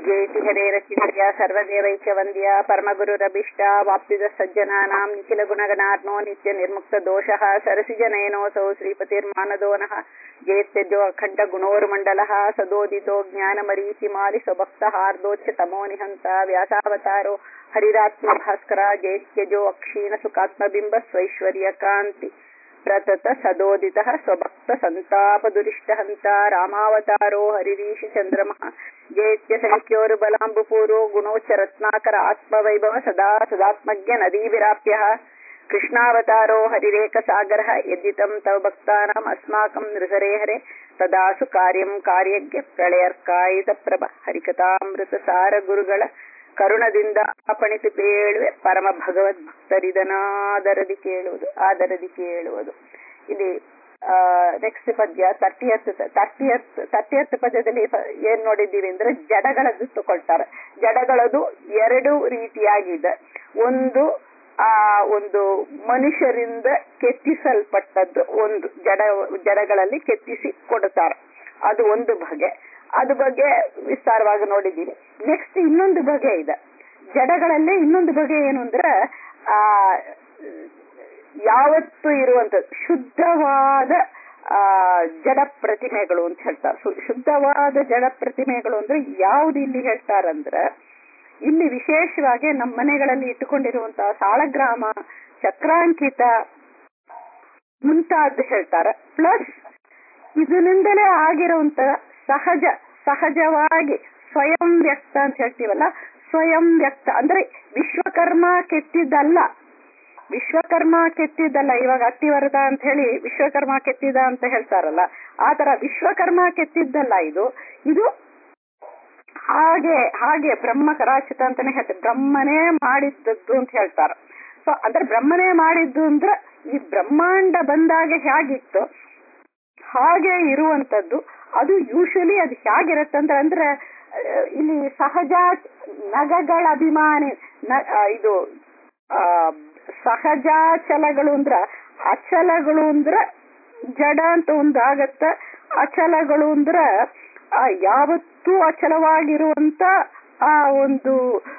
ಜಯತಿ ಹರೇರಚಿಂತ್ಯ ಸರ್ವದೇವೈಕ್ಯ ವಂದ್ಯ ಪರಮಗುರುರಭಿಷ್ಟ ವಾಪ್ತಿದ ಸಜ್ಜನಾನಾಂ ನಿಖಿಲ ಗುಣಗಣಾರ್ನೋ ನಿತ್ಯ ನಿರ್ಮುಕ್ತ ದೋಷಃ ಸರಸಿಜನಯನೋಸೌ ಶ್ರೀಪತಿರ್ಮಾನದೋನಃ ಜಯತ್ಯಜೋ ಅಖಂಡ ಗುಣೋರ್ಮಂಡಲಃ ಸದೋದಿತೋ ಜ್ಞಾನಮರೀಚಿಮಾಲಿ ಸ್ವಭಕ್ತಹಾರ್ದೋಚ್ಯ ತಮೋ ನಿಹಂತ ವ್ಯಾಸಾವತಾರೋ ಹರಿರಾತ್ಮ ಭಾಸ್ಕರ ಜಯತ್ಯಜೋ ಅಕ್ಷೀಣ ಸುಖಾತ್ಮಬಿಂಬ ಸ್ವೈಶ್ವರ್ಯ ಕಾಂತಿ ಪ್ರತತ ಸದೋದಿತ ಸ್ವಭಕ್ತ ಸಂತಾಪ ದುರಿಷ್ಟಹಂತ ರಾಮಾವತಾರೋ ಹರಿರೀಶಿ ಚಂದ್ರಮಃ ಜೇತ್ಯ ಸಂಖ್ಯೋರು ಬಲಾಂಬುಪೂರೋ ಗುಣೋಚ್ಚ ರತ್ನಾಕರ ಆತ್ಮವೈಭವ ಸದಾ ಸದಾತ್ಮಜ್ಞ ನದೀವಿರಾಪ್ಯ ಕೃಷ್ಣಾವತಾರೋ ಹರಿರೇಕ ಸಾಗರ ಯದ್ದಿತಂ ತವ ಭಕ್ತಾನಾಂ ಅಸ್ಮಾಕಂ ನೃಹರೇ ಹರೆ ತದಾಸು ಕಾರ್ಯಂ ಕಾರ್ಯಜ್ಞ ಪ್ರಳಯರ್ಕಾಯಿತ ಪ್ರಭ ಹರಿಕಥಾಮೃತ ಸಾರ ಗುರುಗಳ ಕರುಣದಿಂದ ಅಪಣಿತು ಕೇಳುವೆ ಪರಮ ಭಗವದ್ ಭಕ್ತರಿದನಾದರದಿ ಕೇಳುವುದು ಆದರದಿ ಕೇಳುವುದು ಇಲ್ಲಿ ನೆಕ್ಸ್ಟ್ ಪದ್ಯ ತರ್ಟಿಯತ್ ತರ್ಟಿಯತ್ ತರ್ಟಿಯತ್ ಪದ್ಯದಲ್ಲಿ ಏನ್ ನೋಡಿದ್ದೀವಿ ಅಂದ್ರೆ ಜಡಗಳದ್ದು ತಗೊಳ್ತಾರೆ ಜಡಗಳದು ಎರಡು ರೀತಿಯಾಗಿದೆ ಒಂದು ಆ ಒಂದು ಮನುಷ್ಯರಿಂದ ಕೆತ್ತಿಸಲ್ಪಟ್ಟದ್ದು ಒಂದು ಜಡ ಜಡಗಳಲ್ಲಿ ಕೆತ್ತಿಸಿ ಕೊಡುತ್ತಾರೆ ಅದು ಒಂದು ಬಗೆ ಅದು ಬಗ್ಗೆ ವಿಸ್ತಾರವಾಗಿ ನೋಡಿದ್ದೀವಿ ನೆಕ್ಸ್ಟ್ ಇನ್ನೊಂದು ಬಗೆ ಇದೆ ಜಡಗಳಲ್ಲೇ ಇನ್ನೊಂದು ಬಗೆ ಏನು ಅಂದ್ರೆ ಆ ಯಾವತ್ತು ಇರುವಂತದ್ದು ಶುದ್ಧವಾದ ಆ ಜಡ ಪ್ರತಿಮೆಗಳು ಅಂತ ಹೇಳ್ತಾರೆ ಶುದ್ಧವಾದ ಜಡ ಪ್ರತಿಮೆಗಳು ಅಂದ್ರೆ ಯಾವ್ದು ಇಲ್ಲಿ ಹೇಳ್ತಾರಂದ್ರೆ ಇಲ್ಲಿ ವಿಶೇಷವಾಗಿ ನಮ್ಮ ಮನೆಗಳಲ್ಲಿ ಇಟ್ಟುಕೊಂಡಿರುವಂತಹ ಸಾಳಗ್ರಾಮ ಚಕ್ರಾಂಕಿತ ಮುಂತಾದ್ದು ಹೇಳ್ತಾರೆ ಪ್ಲಸ್ ಇದರಿಂದಲೇ ಆಗಿರುವಂತ ಸಹಜ ಸಹಜವಾಗಿ ಸ್ವಯಂ ವ್ಯಕ್ತ ಅಂತ ಹೇಳ್ತೀವಲ್ಲ ಸ್ವಯಂ ವ್ಯಕ್ತ ಅಂದ್ರೆ ವಿಶ್ವಕರ್ಮ ಕೆತ್ತಿದ್ದಲ್ಲ ವಿಶ್ವಕರ್ಮ ಕೆತ್ತಿದ್ದಲ್ಲ ಇವಾಗ ಅತ್ತಿವರದ ಅಂತ ಹೇಳಿ ವಿಶ್ವಕರ್ಮ ಕೆತ್ತಿದ ಅಂತ ಹೇಳ್ತಾರಲ್ಲ ಆತರ ವಿಶ್ವಕರ್ಮ ಕೆತ್ತಿದ್ದಲ್ಲ ಇದು ಇದು ಹಾಗೆ ಹಾಗೆ ಬ್ರಹ್ಮ ಕರಾಚಿತ ಅಂತಾನೆ ಹೇಳ್ತಾರೆ ಬ್ರಹ್ಮನೇ ಮಾಡಿದ್ದದ್ದು ಅಂತ ಹೇಳ್ತಾರೆ ಸೊ ಅಂದ್ರೆ ಬ್ರಹ್ಮನೇ ಮಾಡಿದ್ದು ಅಂದ್ರೆ ಈ ಬ್ರಹ್ಮಾಂಡ ಬಂದಾಗ ಹೇಗಿತ್ತು ಹಾಗೆ ಇರುವಂತದ್ದು ಅದು ಯೂಶಲಿ ಅದು ಹೇಗಿರತ್ತಂದ್ರೆ ಅಂದ್ರೆ ಇಲ್ಲಿ ಸಹಜ ನಗಗಳ ಅಭಿಮಾನಿ ಇದು ಆ ಸಹಜಾಚಲಗಳು ಅಂದ್ರ ಅಚಲಗಳು ಅಂದ್ರ ಜಡ ಅಂತ ಒಂದು ಆಗತ್ತ ಅಚಲಗಳು ಅಂದ್ರ ಯಾವತ್ತೂ ಅಚಲವಾಗಿರುವಂತ ಆ ಒಂದು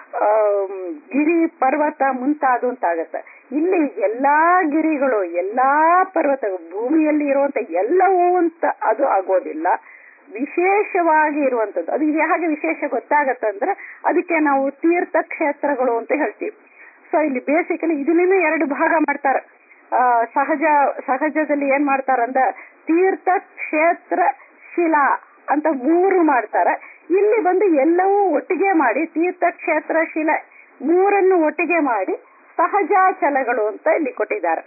ಗಿರಿ ಪರ್ವತ ಮುಂತಾದ ಅಂತ ಆಗತ್ತೆ ಇಲ್ಲಿ ಎಲ್ಲಾ ಗಿರಿಗಳು ಎಲ್ಲಾ ಪರ್ವತ ಭೂಮಿಯಲ್ಲಿ ಇರುವಂತ ಎಲ್ಲವೂ ಅಂತ ಅದು ಆಗೋದಿಲ್ಲ ವಿಶೇಷವಾಗಿ ಇರುವಂತದ್ದು ಅದು ಹೇಗೆ ವಿಶೇಷ ಗೊತ್ತಾಗತ್ತಂದ್ರೆ ಅದಕ್ಕೆ ನಾವು ತೀರ್ಥ ಕ್ಷೇತ್ರಗಳು ಅಂತ ಹೇಳ್ತೀವಿ ಸೊ ಇಲ್ಲಿ ಬೇಸಿಕಲಿ ಇದನ್ನೇ ಎರಡು ಭಾಗ ಮಾಡ್ತಾರೆ ಆ ಸಹಜ ಸಹಜದಲ್ಲಿ ಏನ್ ಮಾಡ್ತಾರಂದ್ರ ತೀರ್ಥ ಕ್ಷೇತ್ರ ಶಿಲಾ ಅಂತ ಮೂರು ಮಾಡ್ತಾರೆ ಇಲ್ಲಿ ಬಂದು ಎಲ್ಲವೂ ಒಟ್ಟಿಗೆ ಮಾಡಿ ತೀರ್ಥ ಕ್ಷೇತ್ರ ಶಿಲೆ ಮೂರನ್ನು ಒಟ್ಟಿಗೆ ಮಾಡಿ ಸಹಜಾಚಲಗಳು ಅಂತ ಇಲ್ಲಿ ಕೊಟ್ಟಿದ್ದಾರೆ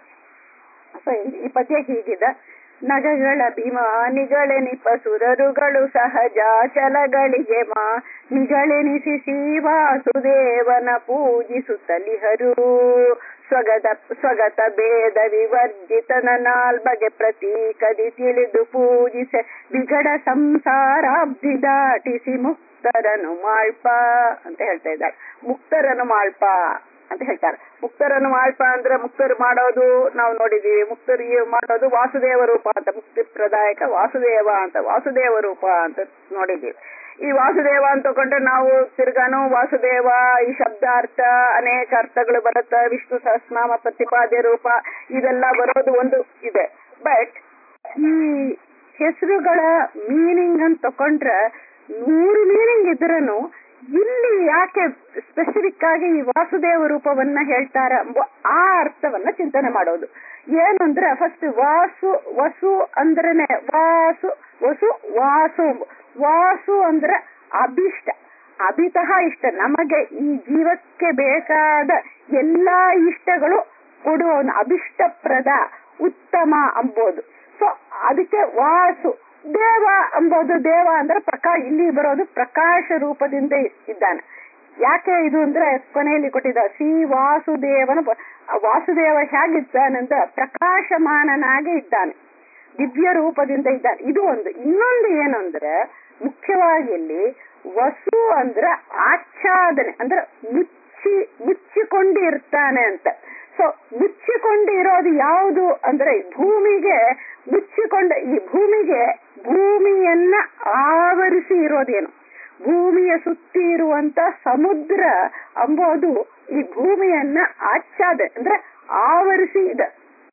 ಸೊ ಈ ಪದ್ಯ ಹೀಗಿದೆ ನಗಗಳ ಅಭಿಮಾನಿಗಳೆನಿಪ ಸುರರುಗಳು ಸಹಜಾಚಲಗಳಿಗೆ ಮಾ ನಿಗಳೆನಿಸಿ ಶ್ರೀವಾಸುದೇವನ ಪೂಜಿಸುತ್ತಲಿಹರು ಸ್ವಗತ ಸ್ವಗತ ಭೇದ ವಿವರ್ಜಿತನ ನಾಲ್ಬಗೆ ಪ್ರತೀಕದಿ ತಿಳಿದು ಪೂಜಿಸೆ ವಿಗಡ ಸಂಸಾರಾಬ್ಧಿ ದಾಟಿಸಿ ಮುಕ್ತರನು ಮಾಳ್ಪ ಅಂತ ಹೇಳ್ತಾ ಇದ್ದಾರೆ ಮುಕ್ತರನು ಮಾಳ್ಪ ಅಂತ ಹೇಳ್ತಾರೆ ಮುಕ್ತರನ್ನು ಮಾಳ್ಪ ಅಂದ್ರೆ ಮುಕ್ತರು ಮಾಡೋದು ನಾವು ನೋಡಿದೀವಿ ಮುಕ್ತರು ಮಾಡೋದು ವಾಸುದೇವ ರೂಪ ಅಂತ ಮುಕ್ತಿ ಪ್ರದಾಯಕ ವಾಸುದೇವ ಅಂತ ವಾಸುದೇವ ರೂಪ ಅಂತ ನೋಡಿದೀವಿ ಈ ವಾಸುದೇವ ಅಂತ ತಗೊಂಡ್ರೆ ನಾವು ತಿರ್ಗಾನು ವಾಸುದೇವ ಈ ಶಬ್ದಾರ್ಥ ಅನೇಕ ಅರ್ಥಗಳು ಬರುತ್ತೆ ವಿಷ್ಣು ಸಹಸ್ನಾಮ ಪ್ರತಿಪಾದ್ಯ ರೂಪ ಇದೆಲ್ಲ ಬರೋದು ಒಂದು ಇದೆ ಬಟ್ ಈ ಹೆಸರುಗಳ ಮೀನಿಂಗ್ ಅಂತ ತಕೊಂಡ್ರೆ ನೂರು ಮೀನಿಂಗ್ ಇದ್ರನು ಇಲ್ಲಿ ಯಾಕೆ ಸ್ಪೆಸಿಫಿಕ್ ಆಗಿ ಈ ವಾಸುದೇವ ರೂಪವನ್ನ ಹೇಳ್ತಾರ ಎಂಬ ಆ ಅರ್ಥವನ್ನ ಚಿಂತನೆ ಮಾಡೋದು ಏನು ಅಂದ್ರೆ ಫಸ್ಟ್ ವಾಸು ವಸು ಅಂದ್ರನೆ ವಾಸು ವಸು ವಾಸು ವಾಸು ಅಂದ್ರೆ ಅಭಿಷ್ಟ ಅಭಿತಃ ಇಷ್ಟ ನಮಗೆ ಈ ಜೀವಕ್ಕೆ ಬೇಕಾದ ಎಲ್ಲಾ ಇಷ್ಟಗಳು ಕೊಡುವ ಅಭಿಷ್ಟಪ್ರದ ಉತ್ತಮ ಅಂಬೋದು ಸೊ ಅದಕ್ಕೆ ವಾಸು ದೇವ ಅಂಬೋದು ದೇವ ಅಂದ್ರೆ ಪ್ರಕಾಶ ಇಲ್ಲಿ ಬರೋದು ಪ್ರಕಾಶ ರೂಪದಿಂದ ಇದ್ದಾನೆ ಯಾಕೆ ಇದು ಅಂದ್ರೆ ಕೊನೆಯಲ್ಲಿ ಕೊಟ್ಟಿದ್ದ ಶ್ರೀ ವಾಸುದೇವನ ವಾಸುದೇವ ಹೇಗಿದ್ದಾನಂತ ಪ್ರಕಾಶಮಾನನಾಗಿ ಇದ್ದಾನೆ ದಿವ್ಯ ರೂಪದಿಂದ ಇದ್ದಾನೆ ಇದು ಒಂದು ಇನ್ನೊಂದು ಏನು ಅಂದ್ರೆ ಮುಖ್ಯವಾಗಿ ಇಲ್ಲಿ ವಸು ಅಂದ್ರ ಆಚ್ಛಾದನೆ ಅಂದ್ರೆ ಮುಚ್ಚಿ ಮುಚ್ಚಿಕೊಂಡು ಇರ್ತಾನೆ ಅಂತ ಸೊ ಮುಚ್ಚಿಕೊಂಡು ಇರೋದು ಯಾವುದು ಅಂದ್ರೆ ಭೂಮಿಗೆ ಮುಚ್ಚಿಕೊಂಡ ಈ ಭೂಮಿಗೆ ಭೂಮಿಯನ್ನ ಆವರಿಸಿ ಇರೋದೇನು ಭೂಮಿಯ ಸುತ್ತಿ ಇರುವಂತ ಸಮುದ್ರ ಅಂಬೋದು ಈ ಭೂಮಿಯನ್ನ ಆಚ್ಛಾದ ಅಂದ್ರೆ ಆವರಿಸಿ ಇದೆ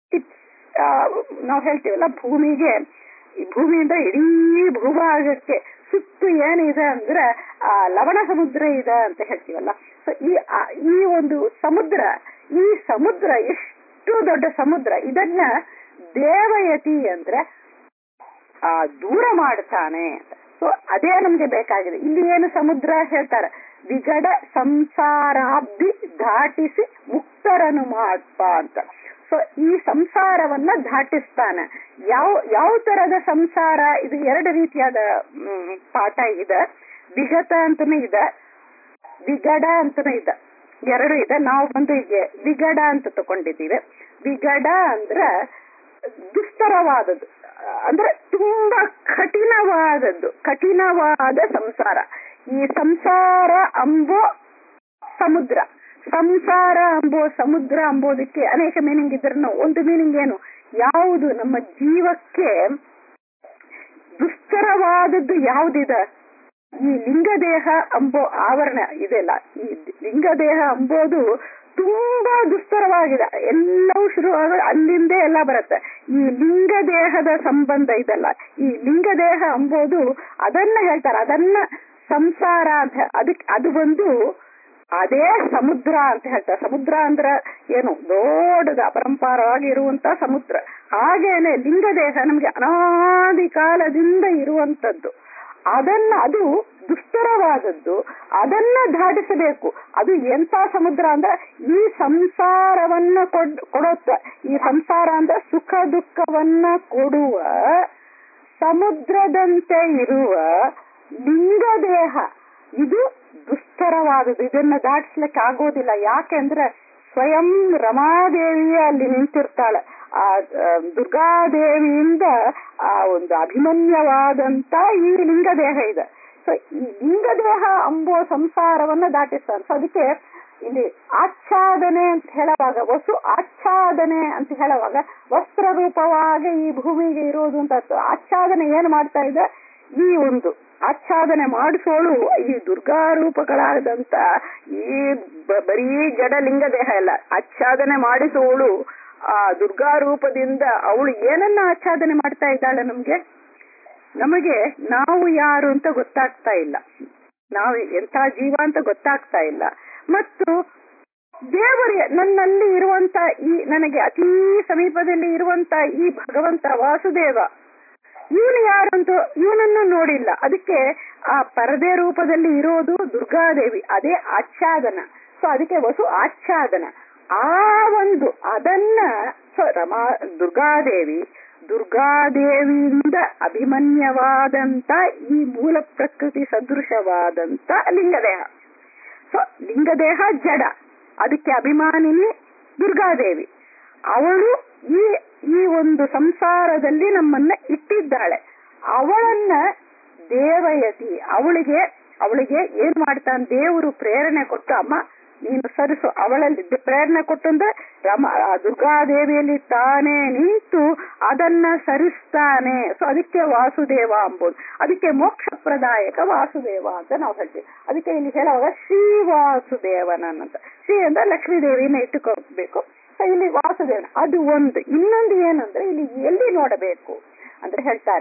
ನಾವು ಹೇಳ್ತೀವಲ್ಲ ಭೂಮಿಗೆ ಈ ಭೂಮಿಯಿಂದ ಇಡೀ ಭೂಭಾಗಕ್ಕೆ ಸುತ್ತು ಏನಿದೆ ಅಂದ್ರೆ ಆ ಲವಣ ಸಮುದ್ರ ಇದೆ ಅಂತ ಹೇಳ್ತೀವಲ್ಲ ಸೊ ಈ ಆ- ಈ ಒಂದು ಸಮುದ್ರ ಈ ಸಮುದ್ರ ಎಷ್ಟು ದೊಡ್ಡ ಸಮುದ್ರ ಇದನ್ನ ದೇವಯತಿ ಅಂದ್ರೆ ಆ ದೂರ ಮಾಡ್ತಾನೆ ಅಂತ ಸೊ ಅದೇ ನಮ್ಗೆ ಬೇಕಾಗಿದೆ ಇಲ್ಲಿ ಏನು ಸಮುದ್ರ ಹೇಳ್ತಾರೆ ವಿಗಡ ಸಂಸಾರಾಬ್ಧಿ ದಾಟಿಸಿ ಮುಕ್ತರನು ಮಾಡ್ಪ ಅಂತ ಸೊ ಈ ಸಂಸಾರವನ್ನ ದಾಟಿಸ್ತಾನೆ ಯಾವ ಯಾವ ತರದ ಸಂಸಾರ ಇದು ಎರಡು ರೀತಿಯಾದ ಮ್, ಪಾಠ ಇದೆ ವಿಗತ ಅಂತಾನೆ ಇದೆ ವಿಗಡ ಅಂತಾನೆ ಇದೆ ಎರಡು ಇದೆ ನಾವು ಬಂದು ಹೀಗೆ ವಿಗಡ ಅಂತ ತಕೊಂಡಿದ್ದೀವಿ ವಿಗಡ ಅಂದ್ರ ದುಸ್ತರವಾದದ್ದು ಅಂದ್ರೆ ತುಂಬಾ ಕಠಿಣವಾದದ್ದು ಕಠಿಣವಾದ ಸಂಸಾರ ಈ ಸಂಸಾರ ಅಂಬೋ ಸಮುದ್ರ ಸಂಸಾರ ಅಂಬೋ ಸಮುದ್ರ ಅಂಬೋದಕ್ಕೆ ಅನೇಕ ಮೀನಿಂಗ್ ಇದ್ರೂ ಒಂದು ಮೀನಿಂಗ್ ಏನು ಯಾವುದು ನಮ್ಮ ಜೀವಕ್ಕೆ ದುಸ್ತರವಾದದ್ದು ಯಾವುದಿದೆ ಈ ಲಿಂಗದೇಹ ಅಂಬೋ ಆವರಣ ಇದೆಲ್ಲ ಈ ಲಿಂಗದೇಹ ಅಂಬೋದು ತುಂಬಾ ದುಸ್ತರವಾಗಿದೆ ಎಲ್ಲವೂ ಶುರು ಆಗ ಅಲ್ಲಿಂದೇ ಎಲ್ಲ ಬರುತ್ತೆ ಈ ಲಿಂಗದೇಹದ ಸಂಬಂಧ ಇದೆಲ್ಲ ಈ ಲಿಂಗದೇಹ ಅಂಬೋದು ಅದನ್ನ ಹೇಳ್ತಾರೆ ಅದನ್ನ ಸಂಸಾರ ಅಂತ ಅದಕ್ಕೆ ಅದು ಬಂದು ಅದೇ ಸಮುದ್ರ ಅಂತ ಹೇಳ್ತಾರೆ ಸಮುದ್ರ ಅಂದ್ರ ಏನು ದೊಡ್ಡದ ಅಪರಂಪಾರವಾಗಿ ಇರುವಂತ ಸಮುದ್ರ ಹಾಗೇನೆ ಲಿಂಗದೇಹ ನಮ್ಗೆ ಅನಾದಿ ಕಾಲದಿಂದ ಇರುವಂತದ್ದು ಅದನ್ನ ಅದು ದುಸ್ತರವಾದದ್ದು ಅದನ್ನ ದಾಟಿಸಬೇಕು ಅದು ಎಂತ ಸಮುದ್ರ ಅಂದ್ರೆ ಈ ಸಂಸಾರವನ್ನ ಕೊಡ್ ಕೊಡುತ್ತ ಈ ಸಂಸಾರ ಅಂದ್ರೆ ಸುಖ ದುಃಖವನ್ನ ಕೊಡುವ ಸಮುದ್ರದಂತೆ ಇರುವ ಲಿಂಗದೇಹ ಇದು ದುಸ್ತರವಾದದ್ದು ಇದನ್ನ ದಾಟಿಸ್ಲಿಕ್ಕೆ ಆಗೋದಿಲ್ಲ ಯಾಕೆಂದ್ರೆ ಸ್ವಯಂ ರಮಾದೇವಿಯೇ ಅಲ್ಲಿ ನಿಂತಿರ್ತಾಳೆ ಆ ಆ, ದುರ್ಗಾದೇವಿಯಿಂದ ಆ ಒಂದು ಅಭಿಮನ್ಯವಾದಂತ ಈ ಲಿಂಗದೇಹ ಇದೆ ಸೊ ಈ ಲಿಂಗದೇಹ ಅಂಬೋ ಸಂಸಾರವನ್ನ ದಾಟಿಸ್ತಾನೆ ಸೊ ಅದಕ್ಕೆ ಇಲ್ಲಿ ಆಚ್ಛಾದನೆ ಅಂತ ಹೇಳುವಾಗ ವಸು ಆಚ್ಛಾದನೆ ಅಂತ ಹೇಳುವಾಗ ವಸ್ತ್ರ ರೂಪವಾಗಿ ಈ ಭೂಮಿಗೆ ಇರೋದು ಅಂತ ಅರ್ಥ. ಆಚ್ಛಾದನೆ ಏನ್ ಮಾಡ್ತಾ ಇದೆ ಈ ಒಂದು ಆಚ್ಛಾದನೆ ಮಾಡಿಸೋಳು ಈ ದುರ್ಗಾ ರೂಪಗಳಾದಂತ ಈ ಬ- ಬರೀ ಜಡ ಲಿಂಗ ದೇಹ ಅಲ್ಲ ಆಚ್ಛಾದನೆ ಮಾಡಿಸೋಳು ಆ ದುರ್ಗಾ ರೂಪದಿಂದ ಅವಳು ಏನನ್ನ ಆಚ್ಛಾದನೆ ಮಾಡ್ತಾ ಇದ್ದಾಳೆ ನಮ್ಗೆ ನಮಗೆ ನಾವು ಯಾರು ಅಂತ ಗೊತ್ತಾಗ್ತಾ ಇಲ್ಲ ನಾವು ಎಂಥ ಜೀವ ಅಂತ ಗೊತ್ತಾಗ್ತಾ ಇಲ್ಲ ಮತ್ತು ದೇವರಿಗೆ ನನ್ನಲ್ಲಿ ಇರುವಂತ ಈ ನನಗೆ ಅತೀ ಸಮೀಪದಲ್ಲಿ ಇರುವಂತ ಈ ಭಗವಂತ ವಾಸುದೇವ ಇವನು ಯಾರಂತ ಇವನನ್ನು ನೋಡಿಲ್ಲ ಅದಕ್ಕೆ ಆ ಪರದೆ ರೂಪದಲ್ಲಿ ಇರೋದು ದುರ್ಗಾದೇವಿ ಅದೇ ಆಚ್ಛಾದನ ಸೊ ಅದಕ್ಕೆ ವಸು ಆಚ್ಛಾದನ ಆ ಒಂದು ಅದನ್ನ ಸೊ ರಮಾ ದುರ್ಗಾದೇವಿ ದುರ್ಗಾದೇವಿಯಿಂದ ಅಭಿಮನ್ಯವಾದಂತ ಈ ಮೂಲ ಪ್ರಕೃತಿ ಸದೃಶವಾದಂತ ಲಿಂಗದೇಹ ಸೊ ಲಿಂಗದೇಹ ಜಡ ಅದಕ್ಕೆ ಅಭಿಮಾನಿನಿ ದುರ್ಗಾದೇವಿ ಅವಳು ಈ ಈ ಒಂದು ಸಂಸಾರದಲ್ಲಿ ನಮ್ಮನ್ನ ಇಟ್ಟಿದ್ದಾಳೆ ಅವಳನ್ನ ದೇವಯತಿ ಅವಳಿಗೆ ಅವಳಿಗೆ ಏನ್ ಮಾಡ್ತಾನೆ ದೇವರು ಪ್ರೇರಣೆ ಕೊಟ್ಟು ಅಮ್ಮ ನೀನು ಸರಿಸು ಅವಳಲ್ಲಿ ದ- ಪ್ರೇರಣೆ ಕೊಟ್ಟಂದ್ರೆ ರಮ ಆ ದುರ್ಗಾದೇವಿಯಲ್ಲಿ ತಾನೇ ನಿಂತು ಅದನ್ನ ಸರಿಸ್ತಾನೆ ಸೊ ಅದಕ್ಕೆ ವಾಸುದೇವ ಅಂಬೋದು ಅದಕ್ಕೆ ಮೋಕ್ಷ ಪ್ರದಾಯಕ ವಾಸುದೇವ ಅಂತ ನಾವು ಹೇಳ್ತೀವಿ ಅದಕ್ಕೆ ಇಲ್ಲಿ ಹೇಳುವಾಗ ಶ್ರೀ ವಾಸುದೇವನಂತ ಶ್ರೀ ಅಂದ್ರೆ ಲಕ್ಷ್ಮೀ ದೇವಿನ ಇಟ್ಟುಕೋಬೇಕು ಸೊ ಇಲ್ಲಿ ವಾಸುದೇವನ ಅದು ಒಂದು ಇನ್ನೊಂದು ಏನಂದ್ರೆ ಇಲ್ಲಿ ಎಲ್ಲಿ ನೋಡಬೇಕು ಅಂದ್ರೆ ಹೇಳ್ತಾರ